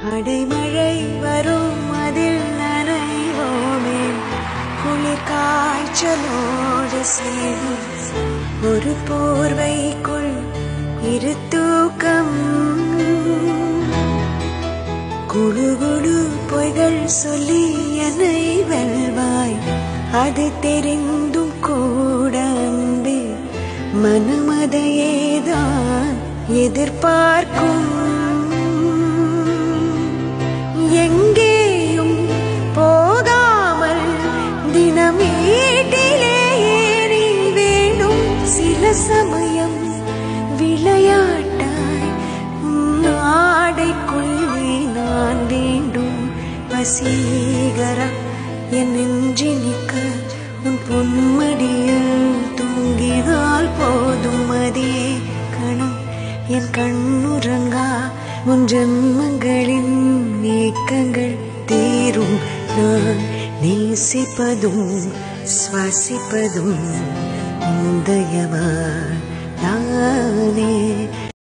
அடைமழை வரும் அதில் நனைவோமே குளிர் காய்ச்சலோடு சேரும் ஒரு போர்வைக்குள் இரு தூக்கம் குழு குழு பொய்கள் சொல்லி என்னை வெல்வாய் அது தெரிந்தும் கூட அன்பே மனமதையேதான் எதிர்பார்க்கும் எங்கேயும் போகாமல் தினம் வீட்டிலே ஏறி வேண்டும் சில சமயம் விளையாட்டாய் உன் ஆடைக்குள்ளே நான் வேண்டும் வசீகரம் என் நெஞ்சி நிற்க உன் பொன்மடியில் தூங்கினால் போதும் அதே கணம் என் கண்ணுறங்கா உன் ஜன்மங்களின் நீக்கங்கள் தீரும் நான் நேசிப்பதும் சுவாசிப்பதும் உந்தயமா நானே